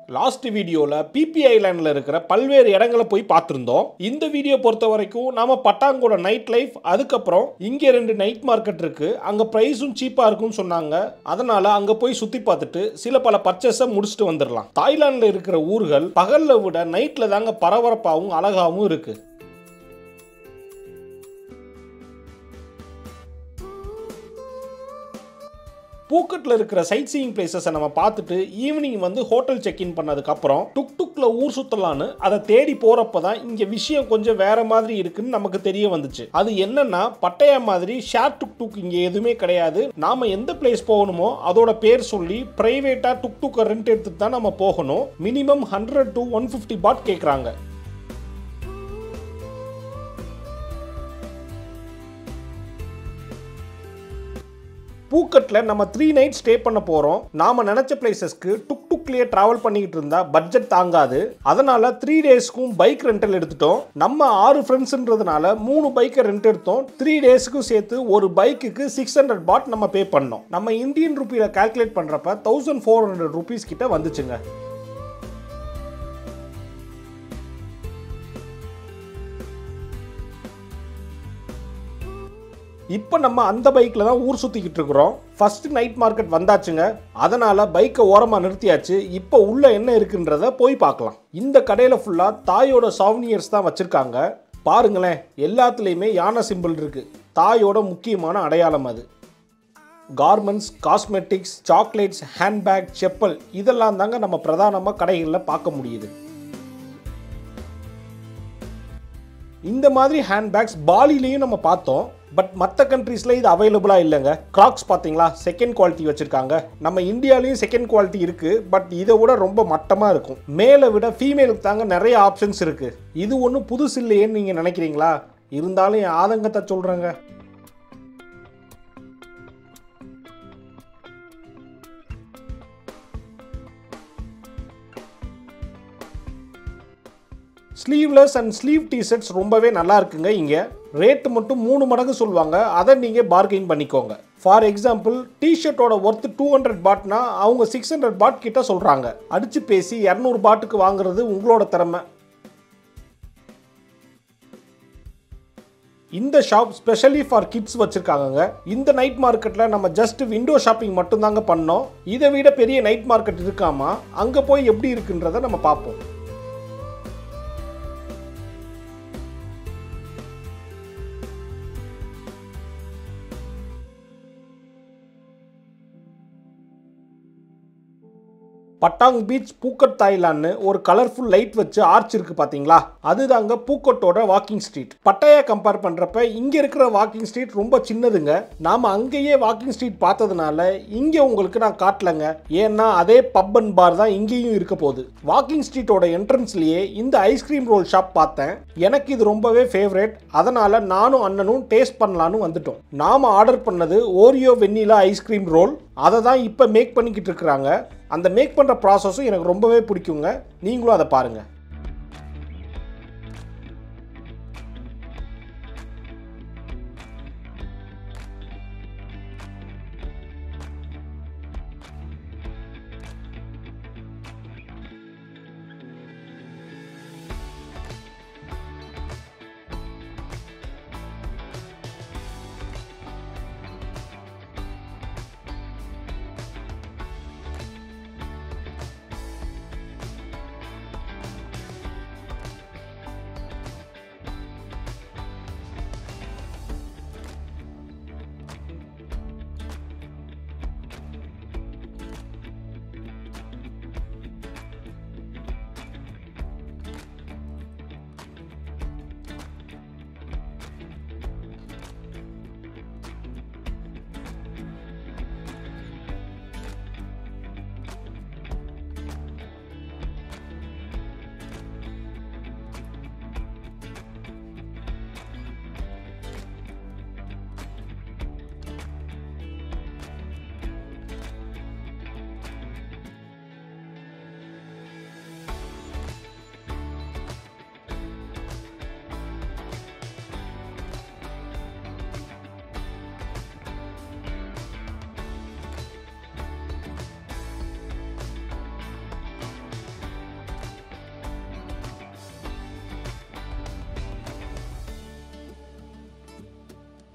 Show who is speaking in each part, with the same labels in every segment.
Speaker 1: last வீடியோவில் BP ஐலாண்டில் இருக்கிற பல்வேறு இடங்களை போய் பார்த்துருந்தோம் இந்த வீடியோ பொறுத்த வரைக்கும் நாம பட்டாங்கோட நைட் லைஃப் அதுக்கப்புறம் இங்கே ரெண்டு நைட் மார்க்கெட் இருக்கு அங்கே ப்ரைஸும் சீப்பாக இருக்கும்னு சொன்னாங்க அதனால அங்கே போய் சுற்றி பார்த்துட்டு சில பல பர்ச்சேஸை முடிச்சுட்டு வந்துடலாம் தாய்லாந்தில் இருக்கிற ஊர்கள் பகலில் விட நைட்டில் தாங்க பரபரப்பாகவும் அழகாகவும் இருக்கு பூக்கெட்டில் இருக்கிற சைட் சீயிங் பிளேசஸை நம்ம பார்த்துட்டு ஈவினிங் வந்து ஹோட்டல் செக் இன் பண்ணதுக்கப்புறம் டுக் டுக்கில் ஊர் சுற்றலான்னு அதை தேடி போகிறப்ப தான் இங்கே விஷயம் கொஞ்சம் வேற மாதிரி இருக்குன்னு நமக்கு தெரிய வந்துச்சு அது என்னன்னா பட்டையா மாதிரி ஷேர் டுக் டுக் இங்கே எதுவுமே கிடையாது நாம எந்த பிளேஸ் போகணுமோ அதோட பேர் சொல்லி பிரைவேட்டாக டுக் டுக்கை ரெண்ட் எடுத்துட்டு தான் நம்ம போகணும் minimum hundred to one fifty baht கேட்குறாங்க பூக்கட்டில் நம்ம த்ரீ நைட் ஸ்டே பண்ண போகிறோம் நாம் நினச்ச பிளேசஸ்க்கு டுக் டுக்லேயே ட்ராவல் பண்ணிக்கிட்டு இருந்தா பட்ஜெட் தாங்காது அதனால த்ரீ டேஸ்க்கும் பைக் ரெண்டல் எடுத்துட்டோம் நம்ம ஆறு ஃப்ரெண்ட்ஸ்ன்றதுனால மூணு பைக்கை ரெண்ட் எடுத்தோம் த்ரீ டேஸ்க்கும் சேர்த்து ஒரு பைக்குக்கு சிக்ஸ் ஹண்ட்ரட் பாட் நம்ம பே பண்ணோம் நம்ம இந்தியன் ருப்பியில் கால்குலேட் பண்ணுறப்ப தௌசண்ட் ஃபோர் ஹண்ட்ரட் ருபீஸ் கிட்ட வந்துச்சுங்க இப்போ நம்ம அந்த பைக்கில் தான் ஊர் சுற்றிக்கிட்டு இருக்கிறோம் ஃபர்ஸ்ட் நைட் மார்க்கெட் வந்தாச்சுங்க அதனால் பைக்கை ஓரமாக நிறுத்தியாச்சு இப்போ உள்ளே என்ன இருக்குன்றத போய் பார்க்கலாம் இந்த கடையில் ஃபுல்லாக தாயோட சாவ்னியர்ஸ் தான் வச்சுருக்காங்க பாருங்களேன் எல்லாத்துலேயுமே யானை சிம்பிள் இருக்குது தாயோட முக்கியமான அடையாளம் அது garments cosmetics chocolates handbag chappal இதெல்லாம் தாங்க நம்ம பிரதானமாக கடைகளில் பார்க்க முடியுது இந்த மாதிரி ஹேண்ட்பேக்ஸ் பாலிலையும் நம்ம பார்த்தோம் பட் மற்ற கண்ட்ரீஸில் இது அவைலபிளாக இல்லைங்க கிராக்ஸ் பார்த்தீங்களா செகண்ட் குவாலிட்டி வச்சுருக்காங்க நம்ம இந்தியாலையும் செகண்ட் குவாலிட்டி இருக்குது பட் இதை விட ரொம்ப மட்டமாக இருக்கும் மேலே விட ஃபீமேலுக்கு தாங்க நிறைய ஆப்ஷன்ஸ் இருக்குது இது ஒன்றும் புதுசு இல்லையேன்னு நீங்கள் நினைக்கிறீங்களா இருந்தாலும் என் ஆதங்கத்தை சொல்கிறேங்க ஸ்லீவ்லெஸ் அண்ட் ஸ்லீவ் டிஷர்ட்ஸ் ரொம்பவே நல்லா இருக்குங்க இங்கே ரேட்டு மட்டும் மூணு மடங்கு சொல்லுவாங்க அதை நீங்கள் பார்கெயின் பண்ணிக்கோங்க ஃபார் எக்ஸாம்பிள் டிஷர்ட்டோட ஒர்த்து டூ ஹண்ட்ரட் பாட்னா அவங்க சிக்ஸ் ஹண்ட்ரட் பாட் கிட்ட சொல்கிறாங்க அடித்து பேசி இரநூறு பாட்டுக்கு வாங்குறது உங்களோட திறமை இந்த ஷாப் ஸ்பெஷலி ஃபார் கிட்ஸ் வச்சுருக்காங்கங்க இந்த நைட் மார்க்கெட்டில் நம்ம ஜஸ்ட் விண்டோ ஷாப்பிங் மட்டும்தாங்க பண்ணோம் இதை விட பெரிய நைட் மார்க்கெட் இருக்காமா அங்கே போய் எப்படி இருக்குன்றதை நம்ம பார்ப்போம் பட்டாங் பீச் பூக்கட் தாய்லான்னு ஒரு கலர்ஃபுல் லைட் வச்சு ஆர்ச் இருக்கு பாத்தீங்களா அதுதாங்க பூக்கட்டோட வாக்கிங் ஸ்ட்ரீட் பட்டாயா கம்பேர் பண்றப்ப இங்க இருக்கிற வாக்கிங் ஸ்ட்ரீட் ரொம்ப சின்னதுங்க நாம அங்கேயே வாக்கிங் ஸ்ட்ரீட் பார்த்ததுனால இங்க உங்களுக்கு நான் காட்டலங்க ஏன்னா அதே பப் அண்ட் பார் தான் இங்கேயும் இருக்க போகுது வாக்கிங் ஸ்ட்ரீட்டோட என்ட்ரன்ஸ்லயே இந்த ஐஸ்கிரீம் ரோல் ஷாப் பார்த்தேன் எனக்கு இது ரொம்பவே ஃபேவரேட் அதனால நானும் அண்ணனும் டேஸ்ட் பண்ணலான்னு வந்துட்டோம் நாம ஆர்டர் பண்ணது ஓரியோ வெண்ணிலா ஐஸ்கிரீம் ரோல் அதை தான் இப்போ மேக் பண்ணிக்கிட்டு இருக்கிறாங்க அந்த மேக் பண்ணுற ப்ராசஸும் எனக்கு ரொம்பவே பிடிக்குங்க நீங்களும் அதை பாருங்கள்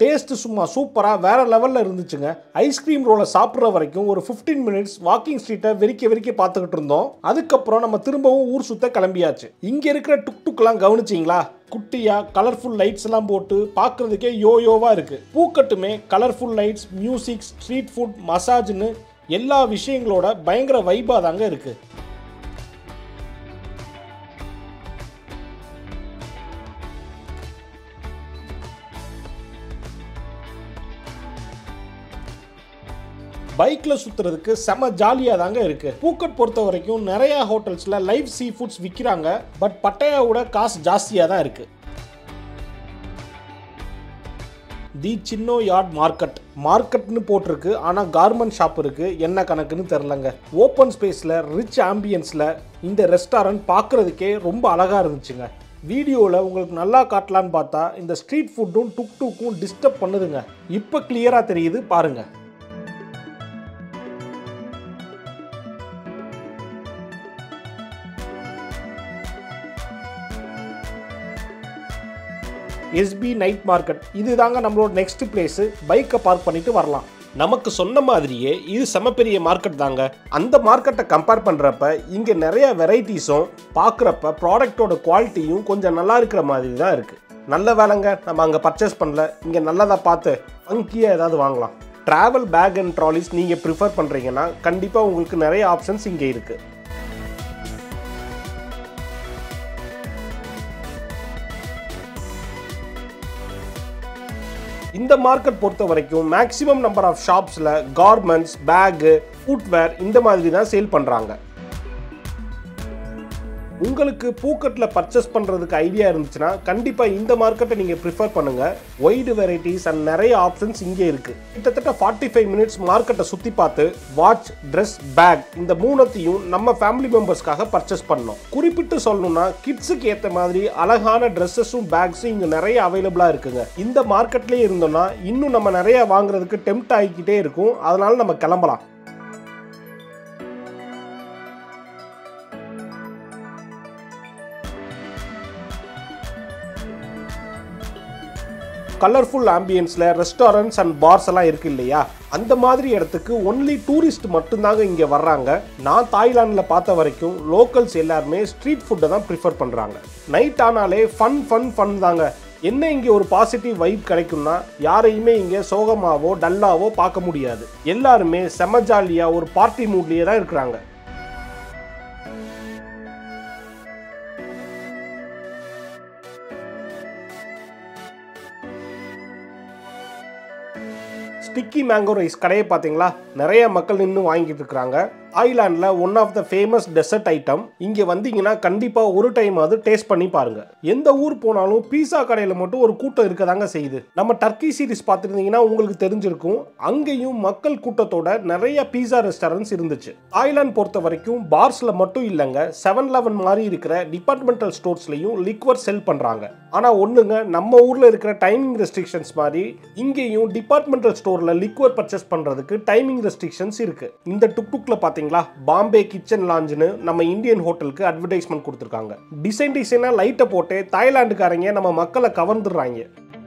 Speaker 1: டேஸ்ட் சும்மா சூப்பராக வேற லெவலில் இருந்துச்சுங்க ஐஸ்கிரீம் ரோலை சாப்பிட்ற வரைக்கும் ஒரு 15 மினிட்ஸ் வாக்கிங் ஸ்ட்ரீட்டை வெறிக்க வெறிக்க பார்த்துக்கிட்டு இருந்தோம் அதுக்கப்புறம் நம்ம திரும்பவும் ஊர் சுத்த கிளம்பியாச்சு இங்கே இருக்கிற டுக் டுக்லாம் கவனிச்சிங்களா குட்டியா கலர்ஃபுல் லைட்ஸ் எல்லாம் போட்டு பார்க்கறதுக்கே யோயோவா இருக்கு பூக்கட்டுமே colourful lights music street food மசாஜ்னு எல்லா விஷயங்களோட பயங்கர வைபா தாங்க இருக்கு பைக்கில் சுற்றுறதுக்கு செம ஜாலியாக தாங்க இருக்குது பூக்கட் பொறுத்த வரைக்கும் நிறையா ஹோட்டல்ஸில் லைவ் சீ ஃபுட்ஸ் விற்கிறாங்க பட் பட்டையாவோட காசு ஜாஸ்தியாக தான் இருக்குது தி சின்னோ யார்ட் மார்க்கெட் மார்க்கெட்னு போட்டிருக்கு ஆனால் கார்மெண்ட் ஷாப் இருக்குது என்ன கணக்குன்னு தெரிலங்க ஓப்பன் ஸ்பேஸில் ரிச் ஆம்பியன்ஸில் இந்த ரெஸ்டாரண்ட் பார்க்குறதுக்கே ரொம்ப அழகாக இருந்துச்சுங்க வீடியோவில் உங்களுக்கு நல்லா காட்டலான்னு பார்த்தா இந்த ஸ்ட்ரீட் ஃபுட்டும் டுக் டுக்கும் டிஸ்டர்ப் பண்ணுதுங்க இப்போ கிளியராக தெரியுது பாருங்கள் எஸ்பி நைட் மார்க்கெட் இதுதாங்க நம்மளோட நெக்ஸ்ட் பிளேஸு பைக்கை பார்க் பண்ணிட்டு வரலாம் நமக்கு சொன்ன மாதிரியே இது செம பெரிய மார்க்கெட் தாங்க அந்த மார்க்கெட்டை கம்பேர் பண்ணுறப்ப இங்கே நிறைய வெரைட்டிஸும் பார்க்குறப்ப ப்ராடக்டோட குவாலிட்டியும் கொஞ்சம் நல்லா இருக்கிற மாதிரி தான் இருக்குது நல்ல வேலைங்க நம்ம அங்கே பர்ச்சேஸ் பண்ணல இங்கே நல்லதாக பார்த்து ஃபங்கியாக ஏதாவது வாங்கலாம் ட்ராவல் பேக் அண்ட் ட்ராலிஸ் நீங்கள் ப்ரிஃபர் பண்ணுறீங்கன்னா கண்டிப்பாக உங்களுக்கு நிறைய ஆப்ஷன்ஸ் இங்கே இருக்குது இந்த மார்க்கெட் பொறுத்த வரைக்கும் மேக்ஸிமம் நம்பர் ஆஃப் ஷாப்ஸில் கார்மெண்ட்ஸ் பேகு ஃபுட்வேர் இந்த மாதிரி தான் சேல் பண்ணுறாங்க உங்களுக்கு பூக்கட்டில் பர்ச்சேஸ் பண்ணுறதுக்கு ஐடியா இருந்துச்சுன்னா கண்டிப்பாக இந்த மார்க்கெட்டை நீங்கள் ப்ரிஃபர் பண்ணுங்கள் ஒய்டு வெரைட்டிஸ் அண்ட் நிறைய ஆப்ஷன்ஸ் இங்கே இருக்குது கிட்டத்தட்ட ஃபார்ட்டி ஃபைவ் மினிட்ஸ் மார்க்கெட்டை சுற்றி பார்த்து வாட்ச் ட்ரெஸ் பேக் இந்த மூணத்தையும் நம்ம ஃபேமிலி மெம்பர்ஸ்க்காக பர்ச்சேஸ் பண்ணோம் குறிப்பிட்டு சொல்லணும்னா கிட்ஸுக்கு ஏற்ற மாதிரி அழகான ட்ரெஸ்ஸஸும் பேக்ஸும் இங்கே நிறைய அவைலபிளாக இருக்குங்க இந்த மார்க்கெட்லேயே இருந்தோம்னா இன்னும் நம்ம நிறைய வாங்குறதுக்கு டெம்ட் ஆகிக்கிட்டே இருக்கும் அதனால நம்ம கிளம்பலாம் கலர்ஃபுல் ஆம்பியன்ஸில் ரெஸ்டாரண்ட்ஸ் அண்ட் பார்ஸ் எல்லாம் இருக்கு இல்லையா அந்த மாதிரி இடத்துக்கு ஒன்லி டூரிஸ்ட் மட்டும்தாங்க இங்கே வர்றாங்க நான் தாய்லாண்டில் பார்த்த வரைக்கும் லோக்கல்ஸ் எல்லாருமே ஸ்ட்ரீட் ஃபுட்டை தான் ப்ரிஃபர் பண்ணுறாங்க நைட் ஆனாலே ஃபன் ஃபன் ஃபன் தாங்க என்ன இங்கே ஒரு பாசிட்டிவ் வைப் கிடைக்கும்னா யாரையுமே இங்கே சோகமாவோ டல்லாவோ பார்க்க முடியாது எல்லாருமே செம ஜாலியாக ஒரு பார்ட்டி மூட்லேயே தான் இருக்கிறாங்க ஸ்டிக்கி மேங்கோ ரைஸ் கடையை பார்த்தீங்களா நிறைய மக்கள் நின்று வாங்கிட்டு இருக்கிறாங்க தாய்லாண்டில் one of the famous dessert item இங்கே வந்தீங்கன்னா கண்டிப்பாக ஒரு டைம் அது டேஸ்ட் பண்ணி பாருங்க எந்த ஊர் போனாலும் பீஸா கடையில் மட்டும் ஒரு கூட்டம் இருக்கதாங்க செய்யுது நம்ம டர்க்கி சீரிஸ் பார்த்துருந்தீங்கன்னா உங்களுக்கு தெரிஞ்சிருக்கும் அங்கேயும் மக்கள் கூட்டத்தோட நிறைய பீஸா ரெஸ்டாரண்ட்ஸ் இருந்துச்சு தாய்லாந்து பொறுத்த வரைக்கும் பார்ஸில் மட்டும் இல்லைங்க செவன் லெவன் மாதிரி இருக்கிற டிபார்ட்மெண்டல் ஸ்டோர்ஸ்லையும் லிக்வர் செல் பண்ணுறாங்க ஆனால் ஒன்றுங்க நம்ம ஊரில் இருக்கிற டைமிங் ரெஸ்ட்ரிக்ஷன்ஸ் மாதிரி இங்கேயும் டிபார்ட்மெண்டல் ஸ்டோரில் லிக்வர் பர்ச்சேஸ் பண்ணுறதுக்கு டைமிங் ரெஸ்ட்ரிக்ஷன்ஸ் இருக்குது இந்த டுக் டுக்கில் பார்த்தீங்களா பாம்பே கிச்சன் லாஞ்சுன்னு நம்ம இந்தியன் ஹோட்டலுக்கு அட்வர்டைஸ்மெண்ட் கொடுத்துருக்காங்க டிசைன் டிசைனாக லைட்டை போட்டு தாய்லாந்துக்காரங்க நம்ம மக்களை கவர்ந்துடுறாங்க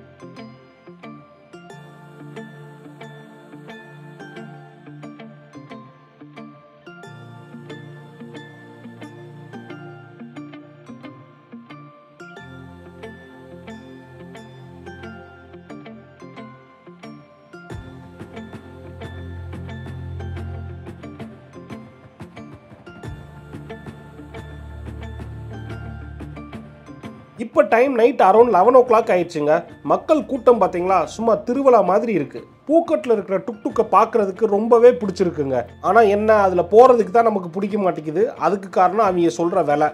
Speaker 1: இப்போ time night around eleven o'clock ஆயிடுச்சுங்க மக்கள் கூட்டம் பார்த்தீங்களா சும்மா திருவிழா மாதிரி இருக்கு பூக்கட்டில் இருக்கிற டுக் டுக்கை பார்க்கறதுக்கு ரொம்பவே பிடிச்சிருக்குங்க ஆனால் என்ன அதில் போகிறதுக்கு தான் நமக்கு பிடிக்க மாட்டேங்குது அதுக்கு காரணம் அவங்க சொல்கிற விலை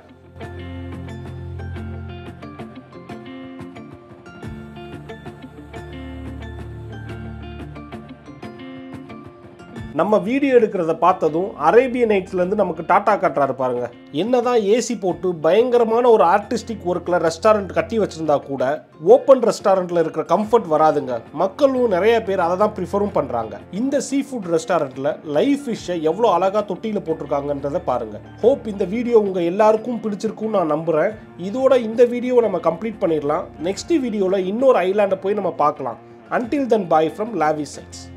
Speaker 1: நம்ம வீடியோ எடுக்கிறத பார்த்ததும் அரேபிய நைட்ஸ்லேருந்து நமக்கு டாட்டா காட்டுறாரு பாருங்க என்னதான் ஏசி போட்டு பயங்கரமான ஒரு ஆர்டிஸ்டிக் ஒர்க்கில் ரெஸ்டாரண்ட் கட்டி வச்சிருந்தா கூட ஓப்பன் ரெஸ்டாரண்ட்டில் இருக்கிற கம்ஃபர்ட் வராதுங்க மக்களும் நிறைய பேர் அதை தான் ப்ரிஃபரும் பண்ணுறாங்க இந்த சீ ஃபுட் ரெஸ்டாரண்ட்டில் லைவ் ஃபிஷ்ஷை எவ்வளோ அழகாக தொட்டியில் போட்டிருக்காங்கன்றதை பாருங்க ஹோப் இந்த வீடியோ உங்கள் எல்லாருக்கும் பிடிச்சிருக்கும்னு நான் நம்புகிறேன் இதோட இந்த வீடியோவை நம்ம கம்ப்ளீட் பண்ணிடலாம் நெக்ஸ்ட் வீடியோவில் இன்னொரு ஐலாண்டை போய் நம்ம பார்க்கலாம் அன்டில் தன் பாய் ஃப்ரம் லாவி சென்ஸ்